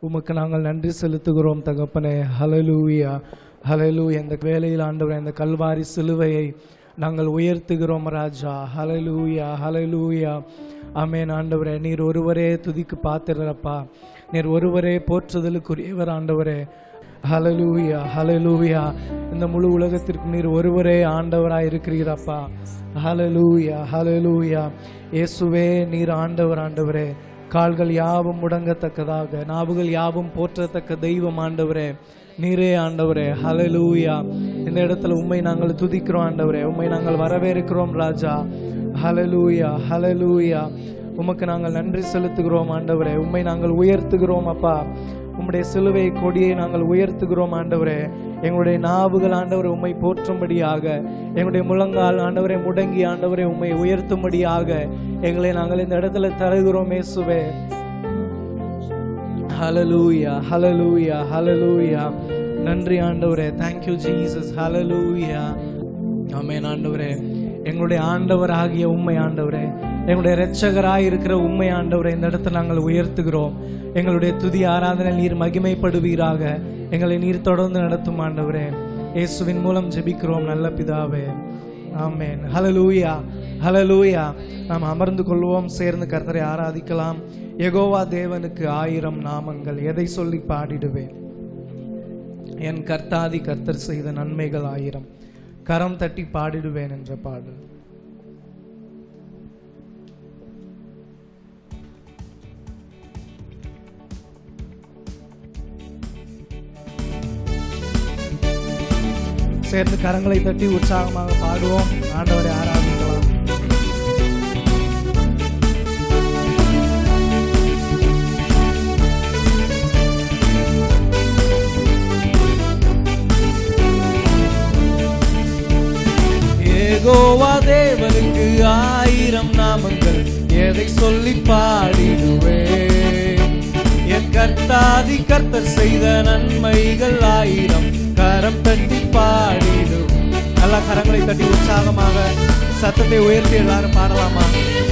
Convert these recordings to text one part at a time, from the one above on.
உமக்கு நாங்கள் நன்றி செலுத்துகிறோம் தகப்பனே ஹலலூயா ஹலலூயா இந்த வேலையில் ஆண்டவரே இந்த கல்வாரி சிலுவையை நாங்கள் உயர்த்துகிறோம் ராஜா ஹலலூயா ஹலலூயா ஆமென் ஆண்டவரே நீர் ஒருவரே துதிக்கு பாத்திரப்பா நீர் ஒருவரே போற்றுதலுக்குரியவர் ஆண்டவரே ஹலலூயா ஹலலூயா இந்த முழு உலகத்திற்கு நீர் ஒருவரே ஆண்டவராய் இருக்கிறீரப்பா ஹலலூயா ஹலலூயா இயேசுவே நீர் ஆண்டவர் ஆண்டவரே கால்கள் யாவும் முடங்கத்தக்கதாக நாவுகள் யாவும் போற்றத்தக்க தெய்வம் ஆண்டவரே நீரே ஆண்டவரே ஹலலூயா இந்த இடத்துல உண்மை நாங்கள் துதிக்கிறோம் ஆண்டவரே உண்மை நாங்கள் வரவேற்கிறோம் ராஜா ஹலலூயா ஹலலூயா உமக்கு நாங்கள் நன்றி செலுத்துகிறோம் ஆண்டவரே உண்மை நாங்கள் உயர்த்துகிறோம் அப்பா உம்முடைய சிலுவை கொடியை நாங்கள் உயர்த்துகிறோம் ஆண்டவரே எங்களுடைய நாவுகள் ஆண்டவரை உம்மை போற்றும்படியாக எங்களுடைய முழங்கால் ஆண்டவரை முடங்கி ஆண்டவரை உம்மை உயர்த்தும்படியாக எங்களை நாங்கள் இந்த இடத்துல தருகிறோம் இயேசுவே ஹலலூயா ஹலலூயா ஹலலூயா நன்றி ஆண்டவரே தேங்க்யூ ஜீசஸ் ஹலலூயா ஆமென் ஆண்டவரே எங்களுடைய ஆண்டவராகிய உண்மை ஆண்டவரே எங்களுடைய இரட்சகராய் இருக்கிற உண்மை ஆண்டவரை இந்த இடத்துல நாங்கள் உயர்த்துகிறோம் எங்களுடைய துதி ஆராதனை நீர் மகிமைப்படுவீராக எங்களை நீர் தொடர்ந்து நடத்தும் ஆண்டவரே இயேசுவின் மூலம் ஜெபிக்கிறோம் நல்ல பிதாவே ஆமென் ஹலலூயா ஹலலூயா நாம் அமர்ந்து கொள்வோம் சேர்ந்து கர்த்தரை ஆராதிக்கலாம் யெகோவா தேவனுக்கு ஆயிரம் நாமங்கள் எதை சொல்லி பாடிடுவேன் என் கர்த்தாதி கர்த்தர் செய்த நன்மைகள் ஆயிரம் கரம் தட்டி பாடிடுவேன் என்ற பாடல் சேர்ந்து கரங்களை தட்டி உற்சாகமாக பாடுவோம் ஆண்டவரை ஆராதிக்கலாம் ஏகோவா தேவனுக்கு ஆயிரம் நாமங்கள் எதை சொல்லி பாடிடுவேன் என் கர்த்தாதி கர்த்தர் செய்த நன்மைகள் ஆயிரம் கரம் தட்டி பாடிடும் நல்லா கரங்களை தட்டி உற்சாகமாக சத்தத்தை உயர்த்தி எல்லாரும் பாடலாமா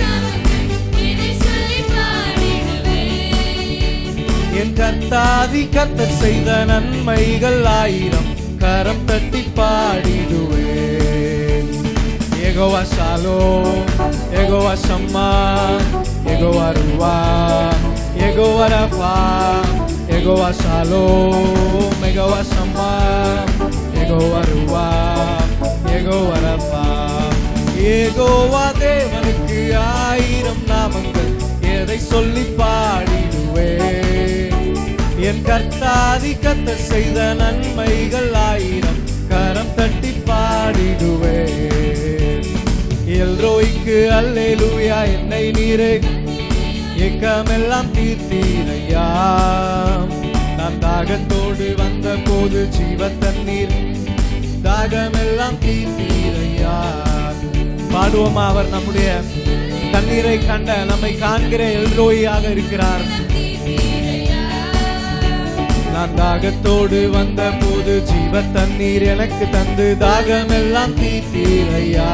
என் கர்த்தாதி கர்த்தர் செய்த நன்மைகள் ஆயிரம் கரம் தட்டி பாடிடுவேன் Jehovah Shalom Jehovah Shammah Jehovah Ruah Jehovah Rapha Jehovah Shalom Jehovah Shammah Jehovah Ruah Jehovah Rapha Jehovah தேவனுக்கு ஆயிரம் நாமங்கள் எதை சொல்லி பாடிடுவேன் என் கர்த்தாதி கர்த்தர் செய்த நன்மைகள் ஆயிரம் கரம் தட்டி பாடிடுவேன் எல்ரோய்க்கு அல்லேலூயா என்னை நீரே ஏக்கமெல்லாம் தீர்த்தீரையா நான் தாகத்தோடு வந்த போது ஜீவ தண்ணீர் தாகமெல்லாம் தீர்த்தீரையா பாடுவோமா அவர் நம்முடைய தண்ணீரை கண்ட நம்மை காண்கிற எல்ரோயாக இருக்கிறார் நான் தாகத்தோடு வந்த போது ஜீவ தண்ணீர் எனக்கு தந்து தாகமெல்லாம் தீர்த்தீரையா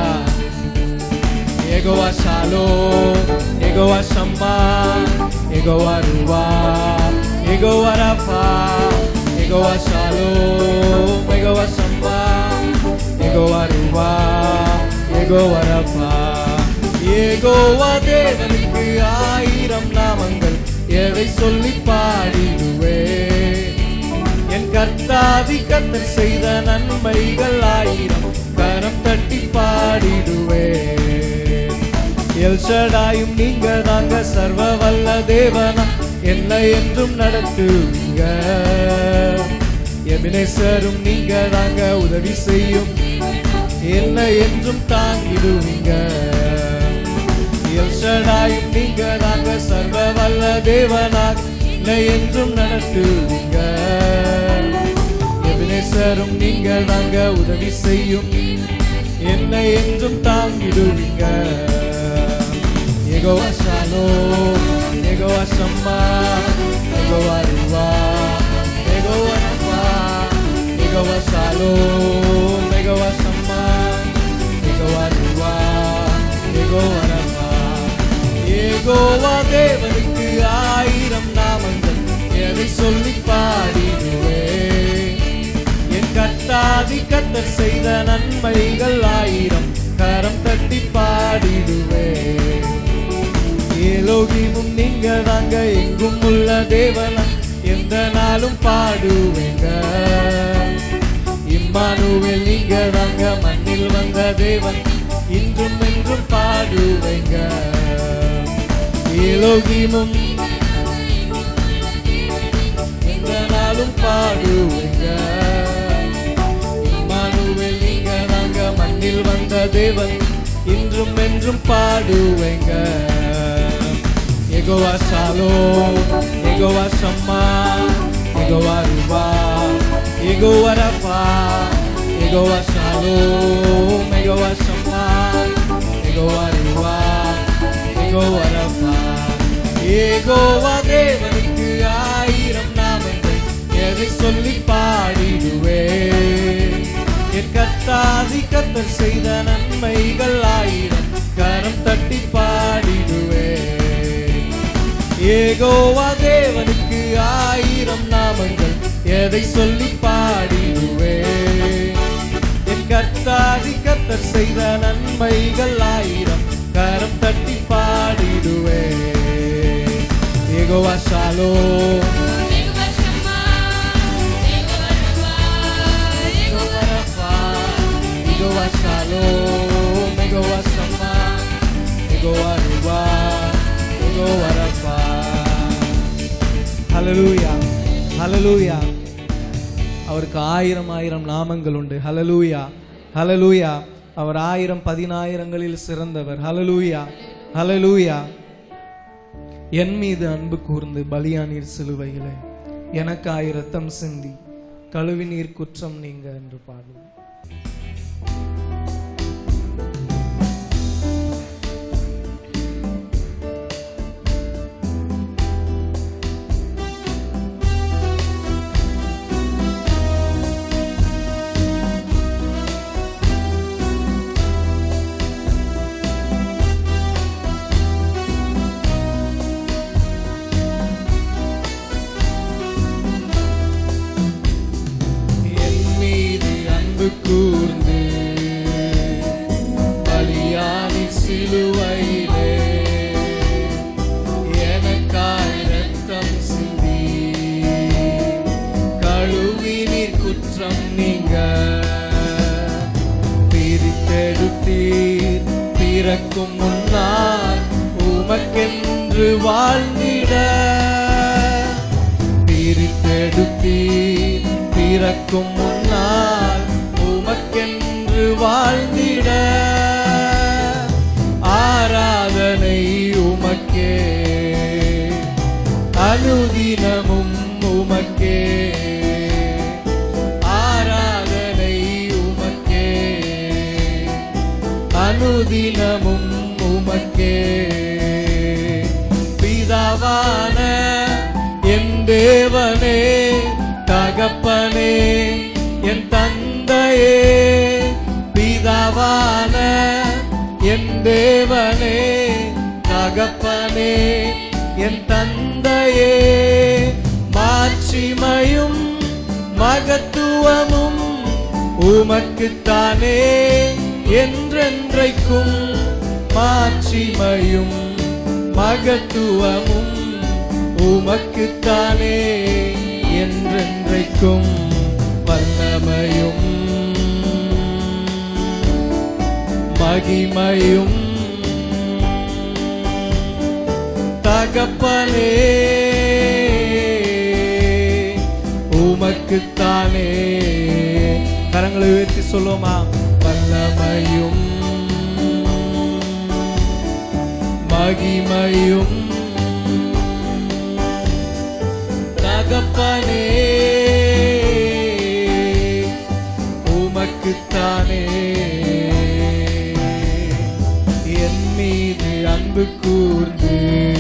Jehovah Shalom Jehovah Shammah Jehovah Ruah Jehovah Rapha Jehovah Shalom Jehovah Shammah Jehovah Ruah Jehovah Rapha Jehovah தேவனுக்கு ஆயிரம் நாமங்கள் எதை சொல்லி பாடிடுவேன் என் கர்த்தாதி கர்த்தர் செய்த நன்மைகள் ஆயிரம் கரம் தட்டி பாடிடுவேன் எல்ஷடாயும் நீங்க தாங்க சர்வ வல்ல தேவனா என்னை என்றும் நடத்துவீங்க எபினேசரும் நீங்க தாங்க உதவி செய்யும் என்னை என்றும் தாங்கிடுவீங்க எல்ஷடாயும் நீங்க தாங்க சர்வ வல்ல தேவனாக என்னை என்றும் நடத்துவீங்க எபினேசரும் நீங்க தாங்க உதவி செய்யும் என்னை என்றும் தாங்கிடுவீங்க எகோவா ஷாலோ எகோவா ஷம்மா எகோவா ருவா எகோவா ரஃபா எகோவா ஷாலோ எகோவா ஷம்மா எகோவா ருவா எகோவா ரஃபா ஏகோவா தேவனுக்கு ஆயிரம் நாமங்கள் எதை எதை சொல்லி பாடிடுவேன் என் கத்தாதி கத்தர் செய்த நன்மைகள் ஆயிரம் கரம் தட்டி பாடிடுவேன் ஏலோகிமும் நீங்க தாங்க எங்கும் உள்ள தேவன எந்த நாளும் பாடுவேங்க இம்மானுவேல் நீங்க தாங்க மண்ணில் வந்த தேவன் இன்றும் என்றும் பாடுவேங்க ஏலோகிமும் எந்த நாளும் பாடுவேங்க இம்மானுவேல் நீங்க தாங்க மண்ணில் வந்த தேவன் இன்றும் என்றும் பாடுவேங்க எகோவா சாலோ எகோவா சம்மா எகோவா ரூபா எகோவா ரஃபா எகோவா சாலோ எகோவா சம்மா எகோவா ரூபா எகோவா ரஃபா ஏகோவா தேவனுக்கு ஆயிரம் நாமங்கள் எதை சொல்லி பாடிடுவேன் என் கத்தாதி கத்தர் செய்த நன்மைகள் ஆயிரம் கரம் தட்டி பாடிடுவேன் ஏகோவா தேவனுக்கு ஆயிரம் நாமங்கள் எதை சொல்லி பாடிடுவேன் என் கத்தாதி கத்தர் செய்த நன்மைகள் ஆயிரம் கரம் தட்டி பாடிடுவேன் Jehovah Shalom Jehovah Rapha Jehovah Shalom Jehovah Shammah Jehovah Rapha Jehovah Rafah ஹalleluya ஹalleluya அவருக்கு ஆயிரம் ஆயிரம் நாமங்கள் உண்டு ஹalleluya ஹalleluya அவர் ஆயிரம் பதினாயிரங்களில் சிறந்தவர் ஹalleluya ஹalleluya என் மீது அன்பு கூர்ந்து பலியானீர் சிலுவையிலே எனக்காய் ரத்தம் சிந்தி கழுவி நீர் குற்றம் நீங்க என்று பாடுவோம் என் மீது அன்பு கூர்ந்து பலியானி சிலுவையிலே எனக்காய் ரத்தம் சிந்தி கழுவி நீர் குற்றம் நீங்க பிரித்தெடுத்தீர் பிறக்கும் முன்னால் உமக்கென்று வாழ்ந்திட பிரித்தெடுத்தீர் பிறக்கும் முன்னால் உமக்கென்று வாழ்ந்திட ஆராதனை உமக்கே அனுதினமும் உமக்கே ஆராதனை உமக்கே அனுதினமும் உமக்கே பிதாவான என் தேவனே தகப்பனே என் தந்தையே பிதாவான என் தேவனே தகப்பனே என் தந்தையே மாட்சிமையும் மகத்துவமும் உமக்குத்தானே என்றென்றைக்கும் மாட்சிமையும் மகத்துவமும் உமக்குத்தானே என்றென்றைக்கும் வல்லமையும் மகிமையும் தகப்பனே உமக்குத்தானே கரங்களை உயர்த்தி சொல்லுவோமா வல்லமையும் மகிமையும் தகப்பனே உமக்குத்தானே என் மீது அன்பு கூர்ந்து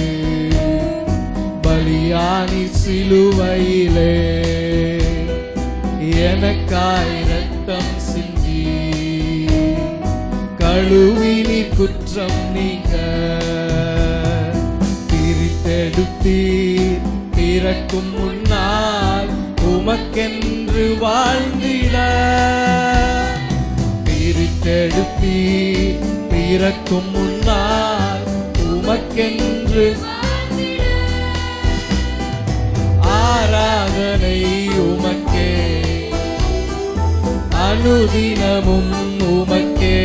பலியானி சிலுவையிலே எனக்காய் ரத்தம் சிந்தி கழுவி நீ குற்றம் நீங்க பிரித்தெடுத்தீர் பிறக்கும் முன்னால் உமக்கென்று வாழ்ந்திட பிரித்தெடுத்தி பிறக்கும் முன்னால் உமக்கென்று ஆராதனை உமக்கே அனுதினமும் உமக்கே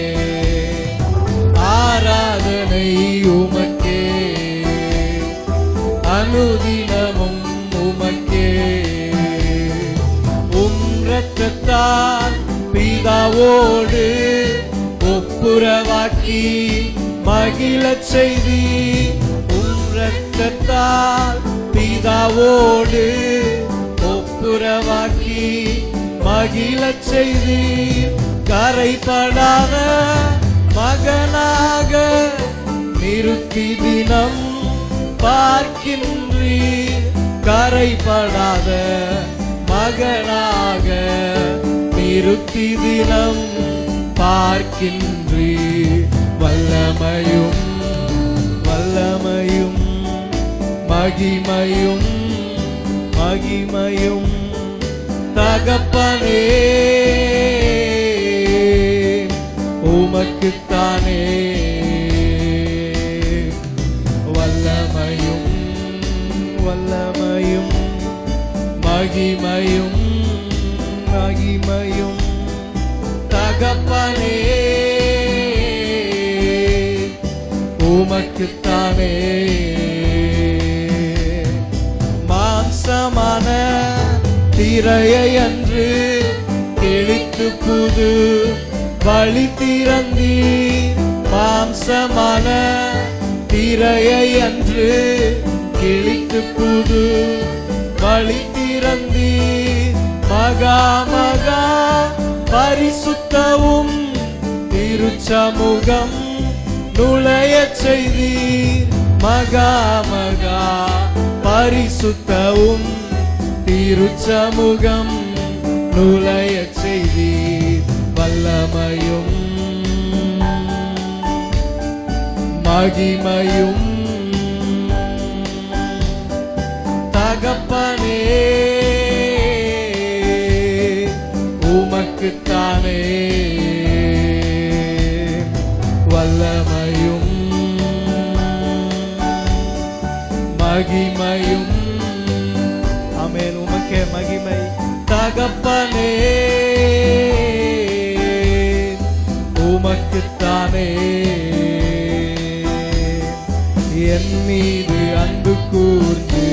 ஆராதனை உமக்கே அனுதினமும் உமக்கே உம் இரத்தத்தால் பிதாவோடு ஒப்புரவாக்கி மகிழச் செய்தி உம் இரத்தத்தால் பிதாவோடு ஒப்புரவாக்கி மகிழச் செய்தி கரைப்படாத மகனாக நிறுத்தி தினம் பார்க்கின்றீர் கரைப்படாத மகனாக நிறுத்தி தினம் பார்க்கின்றீர் வல்லமையும் வல்லமையும் மகிமையும் மகிமையும் தகப்பனே உமக்குத்தானே வல்லமையும் வல்லமையும் மகிமையும் மகிமையும் தகப்பனே உமக்குத்தானே மாம்சமான திரையை அன்று கிழித்து புது வழி திறந்தி மாம்சமான திரையை அன்று கிழித்து புது வழி திறந்தி மகா மகா பரிசுத்தவும் திருச்சமூகம் நுழையச் செய்தீர் மகா மகா பரிசுத்தவும் திருச்சமூகம் நுழையச் செய்தீர் வல்லமையும் மகிமையும் தகப்பனே உமக்குத்தானே வல்லமையும் மகிமையும் ஆமென் உமக்கே மகிமை தகப்பனே உமக்குத்தானே என் மீது அன்பு கூர்ந்து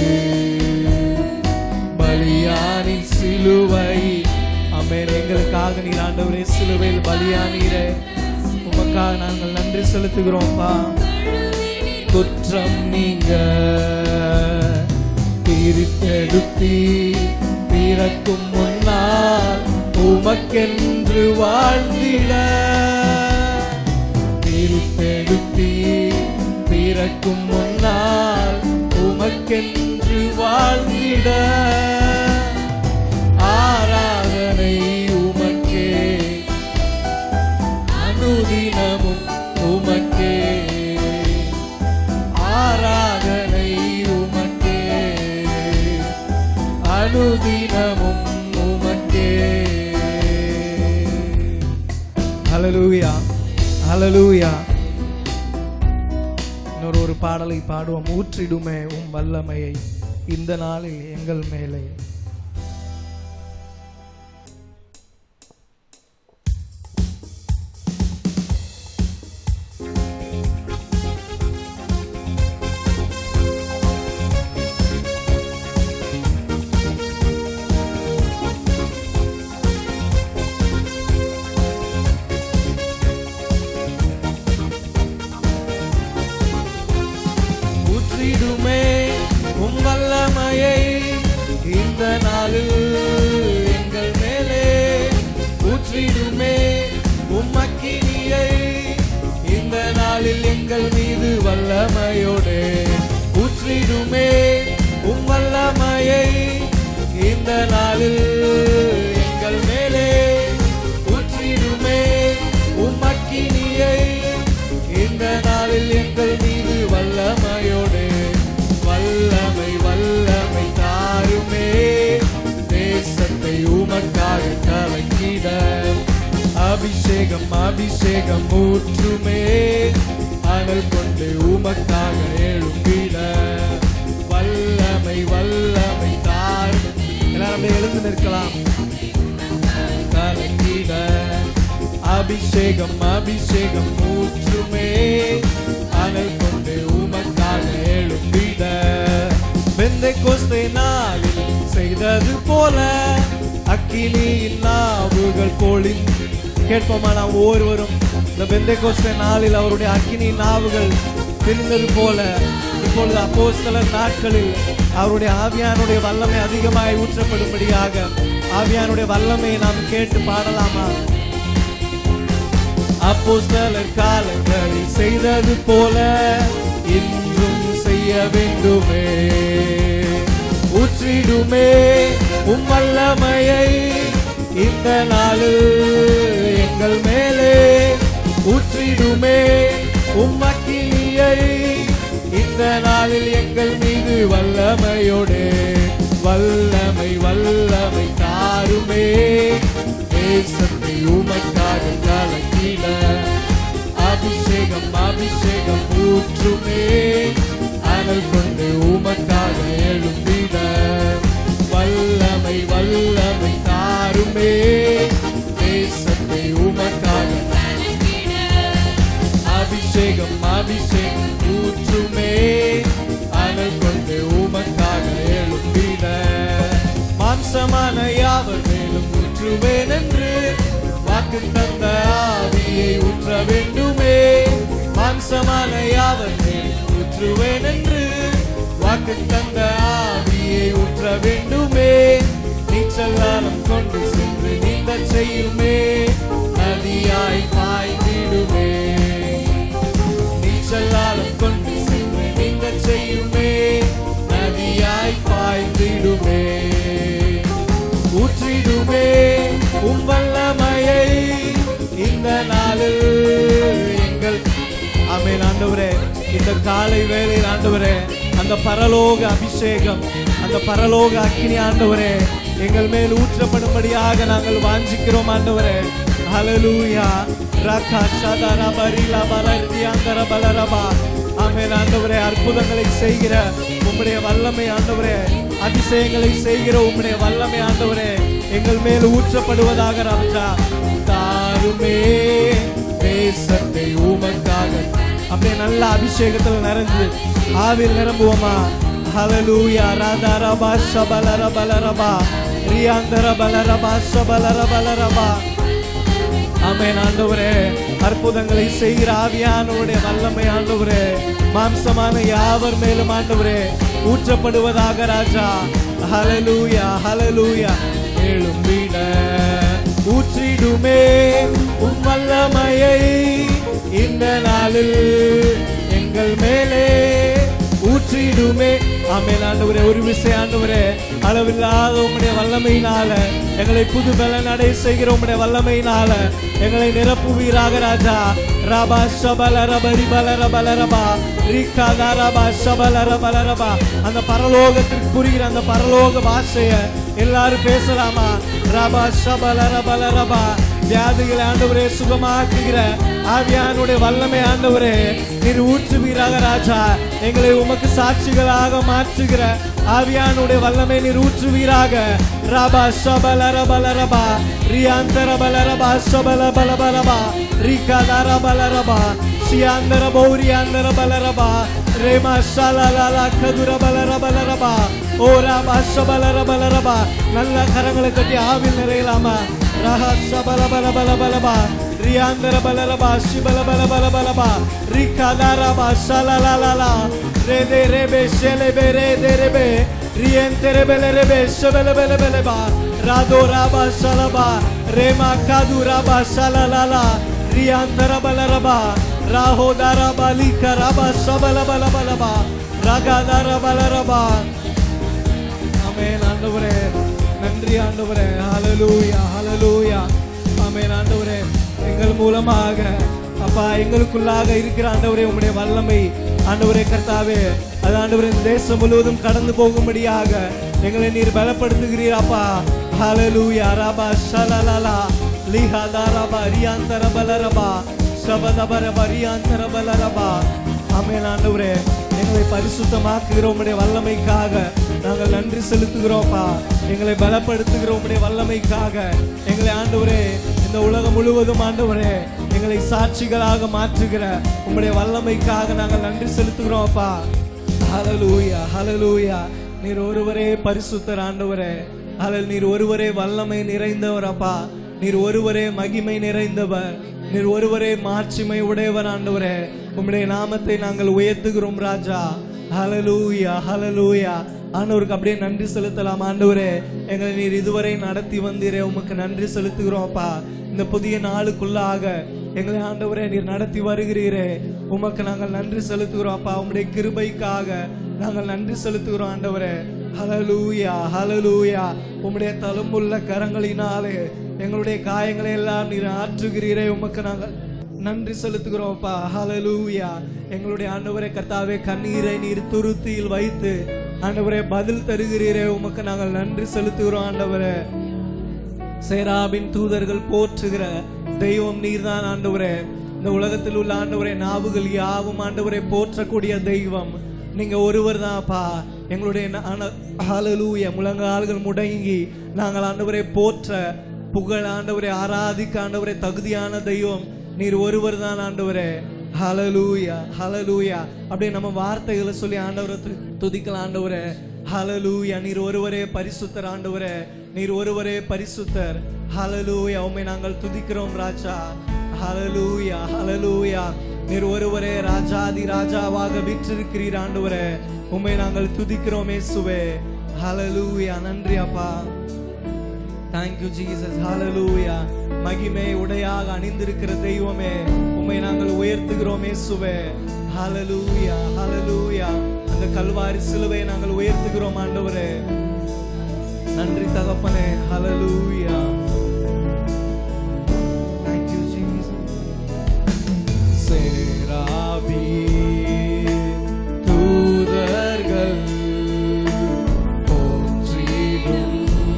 பலியானின் சிலுவை ஆமென் எங்களுக்காக நீர் ஆண்டவரே சிலுவையில் பலியானீரே உமக்காக நாங்கள் நன்றி செலுத்துகிறோம்ப்பா குற்றம் நீங்க பிரித்தெடுத்தி பிறக்கும் முன்னால் உமக்கென்று வாழ்ந்திட பிரித்தெடுத்தி பிறக்கும் முன்னால் உமக்கென்று வாழ்ந்திட ஆராதனை உமக்கே அனுதினமும் உமக்கே ஆராதனை உமக்கே அனுதினமும் உமக்கே ஹalleluya ஹalleluya இன்னொரு ஒரு பாடலை பாடுவோம் ஊற்றிடுமே உம் வல்லமையை இந்த நாளில் எங்கள் மேலே ஊற்றிடுமே உம் வல்லமையை இந்த நாளில் எங்கள் மேலே ஊற்றிடுமே உம் அக்கினியை இந்த நாளில் எங்கள் மீது வல்லமையோடு ஊற்றிடுமே உம் வல்லமையை இந்த நாளில் எங்கள் மேலே ஊற்றிடுமே உம் அக்கினியை இந்த நாளில் எங்கள் மீது வல்லமையோடு வல்லமை வல்லமை அபிஷேகம் ஊற்றுமே அனல் கொண்டு உமக்காக எழும்பிட வல்லமை வல்லமை தார் எல்லாரும் அப்படியே எழுந்து நிற்கலாம் கலங்கிட அபிஷேகம் அபிஷேகம் ஊற்றுமே அனல் கொண்டு உமக்காக எழும்பிட வெந்தை கொஸ்தை நாளில் செய்தது போல அக்கினியின் நாவுகள் பொழிந் கேட்போமா நாம் ஒவ்வொருவரும் இந்த பெந்தை கொஸ்தை நாளில் அவருடைய அக்கினியின் நாவுகள் தெரிந்தது போல இப்பொழுது அப்போஸ்தலர் நாட்களில் அவருடைய ஆவியானுடைய வல்லமை அதிகமாய் ஊற்றப்படும்படியாக ஆவியானுடைய வல்லமையை நாம் கேட்டு பாடலாமா அப்போஸ்தலர் காலங்களில் செய்தது போல இன்றும் செய்ய வேண்டுமே ஊற்றிடுமே உம் வல்லமையை இந்த நாளில் எங்கள் மேலே ஊற்றிடுமே உம் அக்கினியை இந்த நாளில் எங்கள் மீது வல்லமையோடு வல்லமை வல்லமை தாருமே தேசத்தை உமக்காக கலக்கிட அபிஷேகம் அபிஷேகம் ஊற்றுமே அனல் கொண்டு உமக்காக எழும்பிட வல்லமை வல்லமை தாருமே தேசத்தை உமக்காக அபிஷேகம் அபிஷேகம் ஊற்றுமே அனல் கொண்டு உமக்காக எழும்பிட மாம்சமான யாவர் மேலும் ஊற்றுவேன் என்று வாக்கு தந்த ஆவியை ஊற்ற வேண்டுமே மாம்சமான யாவர் மேலும் ஊற்றுவேன் என்று வாக்கு தந்த ஆவியை ஊற்ற வேண்டுமே நீச்சலாலம் கொண்டு சென்று நீந்தச் செய்யுமே நதியாய் பாய்ந்திடுமே நீச்சலாலம் கொண்டு சென்று நீந்தச் செய்யுமே நதியாய் பாய்ந்திடுமே ஊற்றிடுமே உம் வல்லமையை இந்த நாளில் எங்கள் ஆமென் ஆண்டவரே இந்த காலை வேளையில் ஆண்டவரே அந்த பரலோக அபிஷேகம் அந்த பரலோக அக்கினி ஆண்டவரே எங்கள் மேல் ஊற்றப்படும்படியாக நாங்கள் வாஞ்சிக்கிறோம் ஆண்டவரே ஹalleluya ரகா ஷதர பரிலா பலரியாந்தர பலரபா ஆமென் ஆண்டவரே அற்புதங்களை செய்கிற உம்முடைய வல்லமை ஆண்டவரே அதிசயங்களை செய்கிற உம்முடைய வல்லமை ஆண்டவரே எங்கள் மேல் ஊற்றப்படுவதாக ராஜா தாருமே தேசத்தை உமக்காக அப்படியே நல்ல அபிஷேகத்தில் நிறைஞ்சு ஆவில் நிரம்புவோமா ஹalleluya ராதா ரபா ஷபல ரபல ரபா ரியாந்தர பல ரபா ஷபல ரபல ரபா ஆமென் ஆண்டவரே அற்புதங்களை செய்கிற ஆவியானவருடைய வல்லமை ஆண்டவரே மாம்சமான யாவர் மேலும் ஆண்டவரே ஊற்றப்படுவதாக ராஜா ஹalleluya ஹalleluya எழும்பிட ஊற்றிடுமே உம் வல்லமையை இந்த நாளில் எங்கள் மேலே ஊற்றிடுமே ஆமென் ஆண்டவரே ஒரு விஷயம் ஆண்டவரே அளவில்லாத உம்முடைய வல்லமையினால எங்களை புது பலன் அடை செய்கிற உம்முடைய வல்லமையினால எங்களை நிரப்புவீராக ராஜா ரபா ஷபல ரபரி பல ரபல ரபா ரீகா ரபா ஷபல ரபல ரபா அந்த பரலோகத்திற்கு புரிகிற அந்த பரலோக பாஷைய எல்லாரும் பேசலாமா ரபா ஷபல ரபல ரபா வியாதிகளை ஆண்டவரே சுகமாக்குகிற ஆவியானுடைய வல்லமை ஆண்டவரே நீர் ஊற்றுவீராக ராஜா எங்களை உமக்கு சாட்சிகளாக மாற்றுகிற ஆவியானுடைய வல்லமை நீர் ஊற்றுவீராக ரபா ஷபல ரபல ரபா ரியாந்தர பல ரபா ஷபல பல பலபா ரிகாதார பல ரபா ஷியாந்தர பௌரியாந்தர பல ரபா ரேமா ஷாலாலா கதுர பல ரபல ரபா ஓ ராபா ஷபல ரபல ரபா நல்ல கரங்களை கட்டி ஆவில் நிறையலாமா ரஹா ஷபல பல பல பலபா ரியாந்தர பல ரபா ஷிபல பல பல பலபா ரிகாதார பா ஷாலாலா ரே தே ரே பே ஷெலே பே ரே தே ரே பே ரியந்தர bele rebe shebele bele bele ba rado raba shalaba rema kadu raba shalalala riyandara bala raba raho dara balika raba shabala bala bala ba ragadara bala raba ஆமென் ஆண்டவரே நன்றி ஆண்டவரே ஹalleluya ஹalleluya ஆமென் ஆண்டவரே எங்கள் மூலமாக அப்பா எங்களுக்குள்ளாக இருக்கிற ஆண்டவரே உம்முடைய வல்லமை ஆண்டவரே கர்த்தாவே அது ஆண்டவரே இந்த தேசம் முழுவதும் கடந்து போகும்படியாக எங்களை நீர் பலப்படுத்துகிறீர் அப்பா ஹalleluya ரபா ஷலலலா லிஹாதாரபா ரியாந்தர பலரபா சபதபர பரியாந்தர பலரபா ஆமென் ஆண்டவரே எங்களை பரிசுத்தமாக்குகிற உம்முடைய வல்லமைக்காக நாங்கள் நன்றி செலுத்துகிறோம்ப்பா எங்களை பலப்படுத்துகிற உம்முடைய வல்லமைக்காக எங்களை ஆண்டவரே இந்த உலகம் முழுவதும் ஆண்டவரே எங்களை சாட்சிகளாக மாற்றுகிற உம்முடைய வல்லமைக்காக நாங்கள் நன்றி செலுத்துகிறோம்ப்பா ஹalleluya ஹalleluya நீர் ஒருவரே பரிசுத்தர் ஆண்டவரே ஹalleluya நீர் ஒருவரே வல்லமை நிறைந்தவர் அப்பா நீர் ஒருவரே மகிமை நிறைந்தவர் நீர் ஒருவரே மாட்சிமை உடையவர் ஆண்டவரே உம்முடைய நாமத்தை நாங்கள் உயர்த்துகிறோம் ராஜா ஹalleluya ஹalleluya ஆண்டவருக்கு அப்படியே நன்றி செலுத்தலாம் ஆண்டவரே எங்களை நீர் இதுவரை நடத்தி வந்தீரே உமக்கு நன்றி செலுத்துகிறோம் அப்பா இந்த புதிய நாளுக்குள்ளாக எங்களை ஆண்டவரே நீர் நடத்தி வருகிறீரே உமக்கு நாங்கள் நன்றி செலுத்துகிறோம் அப்பா உம்முடைய கிருபைக்காக நாங்கள் நன்றி செலுத்துகிறோம் ஆண்டவரே ஹalleluya ஹalleluya உம்முடைய தழும்புள்ள கரங்களினாலே எங்களுடைய காயங்களை எல்லாம் நீர் ஆற்றுகிறீரே உமக்கு நாங்கள் நன்றி செலுத்துகிறோம் அப்பா ஹalleluya எங்களுடைய ஆண்டவரே கர்த்தாவே கண்ணீரை நீர் துருத்தியில் வைத்து ஆண்டவரே பதில் தருகிறீரே உமக்கு நாங்கள் நன்றி செலுத்துகிறோம் ஆண்டவரே சேராபின் தூதர்கள் போற்றுகிற தெய்வம் நீர்தான் ஆண்டவரே இந்த உலகத்தில் உள்ள ஆண்டவரே நாவுகள் யாவும் ஆண்டவரை போற்றக்கூடிய தெய்வம் நீங்க ஒருவர் தான்ப்பா எங்களுடைய ஹalleluya முழங்கால்கள் முடங்கி நாங்கள் ஆண்டவரை போற்ற புகழ் ஆண்டவரை ஆராதிக்க ஆண்டவரை தகுதியான தெய்வம் நீர் ஒருவர் தான் ஆண்டவரே ஹalleluya ஹalleluya அப்படியே நம்ம வார்த்தைகளை சொல்லி ஆண்டவரை து- துதிக்கலாம் ஆண்டவரே ஹalleluya நீர் ஒருவரே பரிசுத்தர் ஆண்டவரே நீர் ஒருவரே பரிசுத்தர் ஹalleluya உம்மை நாங்கள் துதிக்கிறோம் ராஜா ஹalleluya ஹalleluya நீர் ஒருவரே ராஜாதி ராஜாவாக வீற்றிருக்கிறீர் ஆண்டவரே உம்மை நாங்கள் துதிக்கிறோம் இயேசுவே ஹalleluya நன்றி அப்பா தேங்க்யூ ஜீசஸ் ஹalleluya மகிமை உடையாக அணிந்திருக்கிற தெய்வமே உம்மை நாங்கள் உயர்த்துகிறோம் இயேசுவே ஹalleluya ஹalleluya அந்த கல்வாரி சிலுவை நாங்கள் உயர்த்துகிறோம் ஆண்டவரே நன்றி தகப்பனே ஹalleluya Thank you Jesus சேராபி தூதர்கள் போற்றிடும்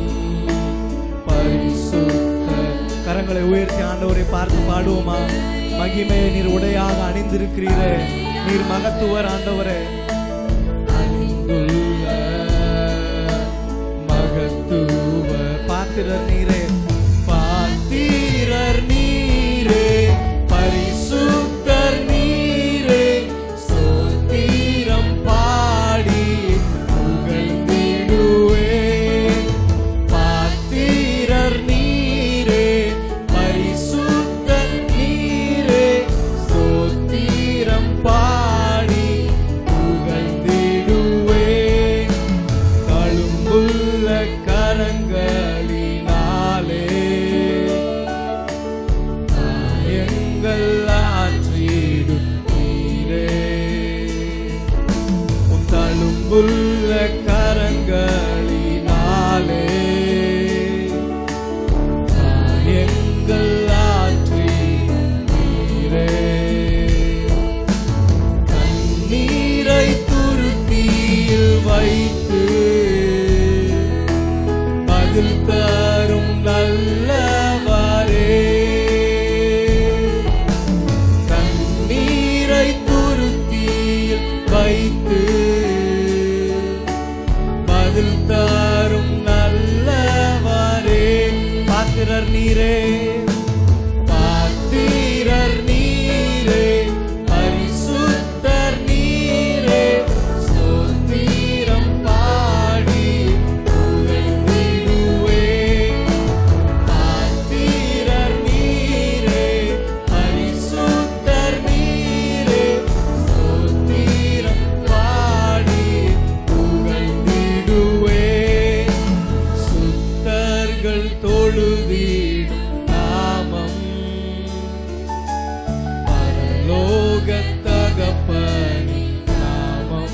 பரிசுத்த கரங்களை உயர்த்தி ஆண்டவரை பார்த்து பாடுவோமா மகிமையை நீர் உடையாக அணிந்திருக்கிறீரே நீர் மகத்துவர் ஆண்டவரே அணிந்துள்ள மகத்துவர் பாத்திரர் நீரே பாத்திரர் நீரே பரிசுத்தர் நீரே சோத்திரம் பாடி புகழ்ந்திடுவே பாத்திரர் நீரே பரிசுத்தர் நீரே ஸ்தோத்திரம் பாடி புகழ்ந்திடுவே கழும்புள்ள கரங்களினாலே எங்கள் ஆற்றிடும் நீரே உம் தழும்புள்ள கரங்களினாலே எங்கள் ஆற்றிடும் நீரே கண்ணீரை துருத்தியில் வைத்து பதில் தரும் நல்லவரே கண்ணீரை துருத்தியில் வைத்து பதில் தரும் நல்லவரே பாத்திரர் நீரே பாத்திரர் நீரே பரிசுத்தர் நீரே ஸ்தோத்திரம் பாடி புகழ்ந்திடுவே பாத்திரர் நீரே பரிசுத்தர் நீரே ஸ்தோத்திரம் பாடி புகழ்ந்திடுவே சுத்தர்கள் தொழுதீடும் நாமம் பரலோக தகப்பனி நாமம்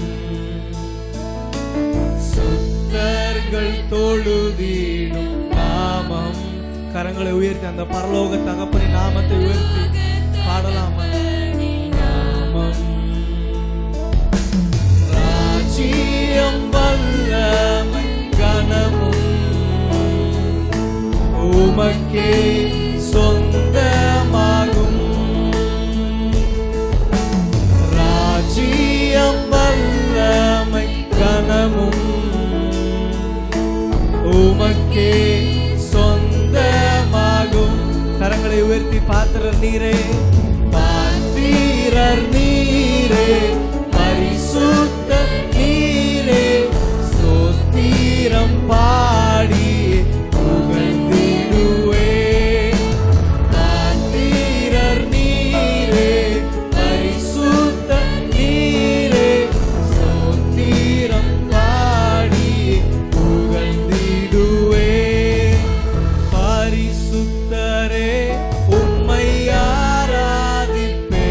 சுத்தர்கள் தொழுதீடும் நாமம் கரங்களை உயர்த்தி அந்த பரலோக தகப்பனி நாமத்தை உயர்த்தி பாடலாமா நாமம் ராஜ்யம் வல்லமை கனமும் உமக்கே பாத்திரர் நீரே பாத்திரர் நீரே பரிசுத்த நீரே ஸ்தோத்திரம் பாடி புகழ்ந்திடுவே பாத்திரர் நீரே பரிசுத்த நீரே ஸ்தோத்திரம் பாடி புகழ்ந்திடுவே பரிசுத்தரே உம்மை ஆராதிப்பே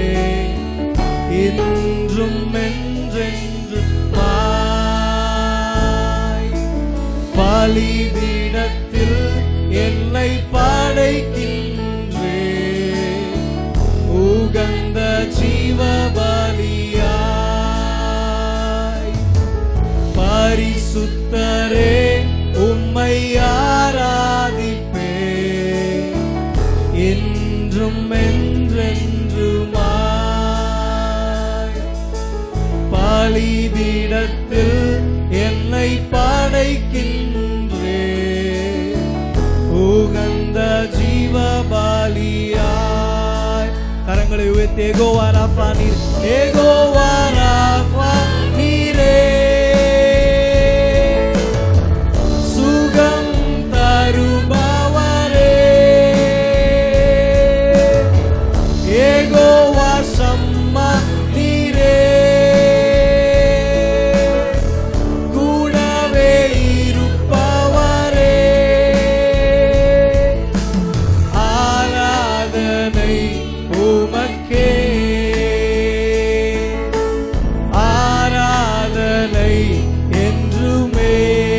இன்றும் என்றென்று மாய் பலிபீடத்தில் என்னை படைக்கின்றே உகந்த ஜீவ பலியாய் பரிசுத்தரே உம்மை ஆராதிப்பே என்றும் என்றென்றுமாய் பலிபீடத்தில் என்னை படைக்கின்றே உகந்த ஜீவ பலியாய் கரங்களை உயர்த்தி ஏகோவாராஃபா நீர் ஏகோவாராஃபா நீரே சுகம் தருபவரே ஏகோவா சம்மா நீரே கூடவே இருப்பவரே ஆராதனை உமக்கே ஆராதனை என்றுமே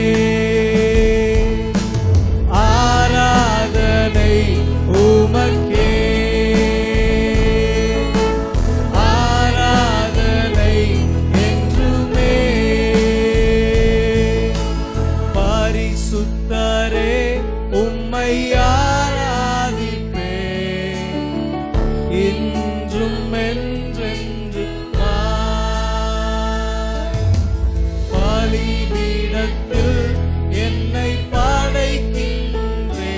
ஆராதனை உமக்கே ஆராதனை என்றுமே பரிசுத்தரே உம்மை ஆராதிப்பே இன்றும் என்றென்று பலிபீடத்தில் என்னை படைக்கின்றே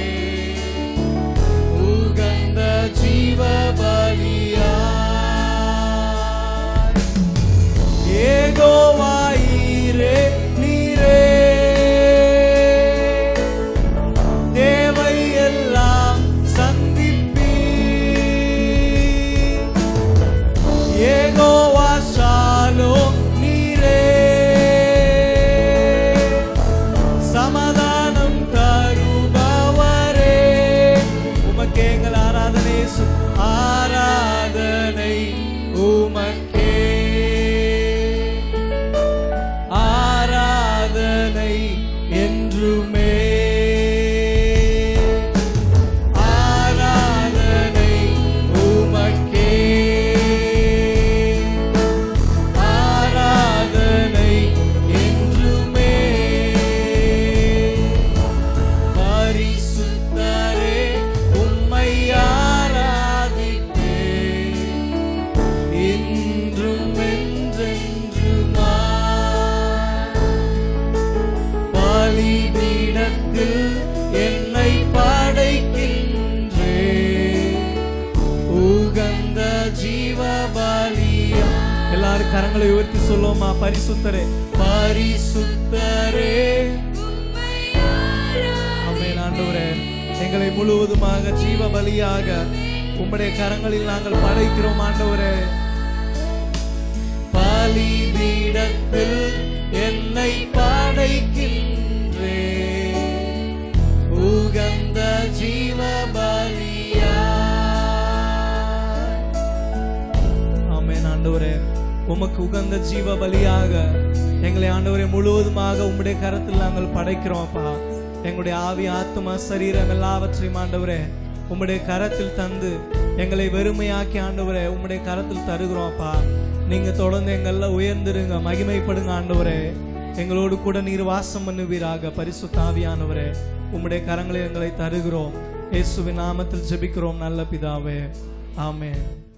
உகந்த ஜீவ பலியாய் ஏகோவாயிரே நீரே தேவை எல்லாம் சந்திப்பீ ஏகோவா ஷாலோ நீரே சமாதானம் தருபவரே உமக்கே எங்கள் ஆராதனை சு- ஆராதனை உமக்கே ஆராதனை என்றுமே ஆராதனை உமக்கே ஆராதனை என்றுமே பரிசுத்தரே உம்மை ஆராதிப்பே இன்றும் என்றென்றுமாய் பலிபீடத்தில் என்னை படைக்கின்றே உகந்த ஜீவ பலியா எல்லாரும் கரங்களை உயர்த்தி சொல்லுவோமா பரிசுத்தரே பரிசுத்தரே ஆமென் ஆண்டவரே எங்களை முழுவதுமாக ஜீவ பலியாக உம்முடைய கரங்களில் நாங்கள் படைக்கிறோம் ஆண்டவரே பலிபீடத்தில் என்னை படைக்கின்றே உகந்த ஜீவ பலியா ஆமென் ஆண்டவரே உமக்கு உகந்த ஜீவ பலியாக எங்களை ஆண்டவரே முழுவதுமாக உம்முடைய கரத்தில் நாங்கள் படைக்கிறோம் அப்பா எங்களுடைய ஆவி ஆத்மா சரீரம் எல்லாவற்றையும் ஆண்டவரே உம்முடைய கரத்தில் தந்து எங்களை வெறுமையாக்கி ஆண்டவரே உம்முடைய கரத்தில் தருகிறோம் அப்பா நீங்க தொடர்ந்து எங்கள்ல உயர்ந்திருங்க மகிமைப்படுங்க ஆண்டவரே எங்களோடு கூட நீர் வாசம் பண்ணுவீராக பரிசுத்த ஆவியானவரே உம்முடைய கரங்களில் எங்களை தருகிறோம் இயேசுவின் நாமத்தில் ஜெபிக்கிறோம் நல்ல பிதாவே ஆமென்